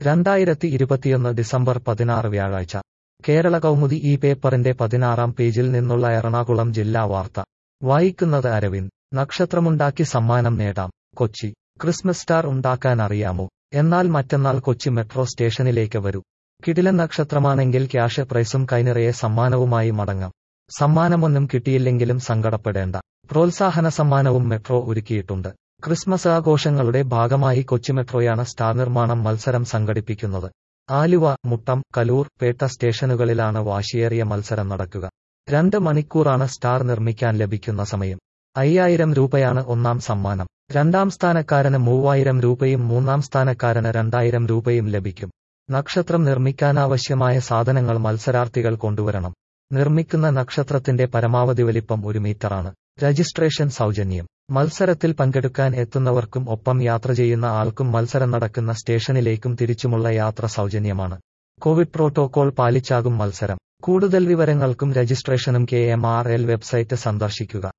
രണ്ടായിരത്തി ഇരുപത്തിയൊന്ന് ഡിസംബർ പതിനാറ് വ്യാഴാഴ്ച കേരള കൗമുദി ഈ പേപ്പറിന്റെ പതിനാറാം പേജിൽ നിന്നുള്ള എറണാകുളം ജില്ലാ വാർത്ത വായിക്കുന്നത് അരവിന്ദ് നക്ഷത്രമുണ്ടാക്കി സമ്മാനം നേടാം കൊച്ചി ക്രിസ്മസ് സ്റ്റാർ ഉണ്ടാക്കാൻ അറിയാമോ എന്നാൽ മറ്റന്നാൾ കൊച്ചി മെട്രോ സ്റ്റേഷനിലേക്ക് വരൂ കിടിലൻ നക്ഷത്രമാണെങ്കിൽ ക്യാഷ് പ്രൈസും കൈനിറയെ സമ്മാനവുമായി മടങ്ങാം സമ്മാനമൊന്നും കിട്ടിയില്ലെങ്കിലും സങ്കടപ്പെടേണ്ട പ്രോത്സാഹന സമ്മാനവും മെട്രോ ഒരുക്കിയിട്ടുണ്ട് ക്രിസ്മസ് ആഘോഷങ്ങളുടെ ഭാഗമായി കൊച്ചി മെട്രോയാണ് സ്റ്റാർ നിർമ്മാണം മത്സരം സംഘടിപ്പിക്കുന്നത് ആലുവ മുട്ടം കലൂർ പേട്ട സ്റ്റേഷനുകളിലാണ് വാശിയേറിയ മത്സരം നടക്കുക രണ്ട് മണിക്കൂറാണ് സ്റ്റാർ നിർമ്മിക്കാൻ ലഭിക്കുന്ന സമയം അയ്യായിരം രൂപയാണ് ഒന്നാം സമ്മാനം രണ്ടാം സ്ഥാനക്കാരന് മൂവായിരം രൂപയും മൂന്നാം സ്ഥാനക്കാരന് രണ്ടായിരം രൂപയും ലഭിക്കും നക്ഷത്രം നിർമ്മിക്കാനാവശ്യമായ സാധനങ്ങൾ മത്സരാർത്ഥികൾ കൊണ്ടുവരണം നിർമ്മിക്കുന്ന നക്ഷത്രത്തിന്റെ പരമാവധി വലിപ്പം ഒരു മീറ്ററാണ് രജിസ്ട്രേഷൻ സൗജന്യം മത്സരത്തിൽ പങ്കെടുക്കാൻ എത്തുന്നവർക്കും ഒപ്പം യാത്ര ചെയ്യുന്ന ആൾക്കും മത്സരം നടക്കുന്ന സ്റ്റേഷനിലേക്കും തിരിച്ചുമുള്ള യാത്ര സൗജന്യമാണ് കോവിഡ് പ്രോട്ടോകോൾ പാലിച്ചാകും മത്സരം കൂടുതൽ വിവരങ്ങൾക്കും രജിസ്ട്രേഷനും K M R L website സന്ദർശിക്കുക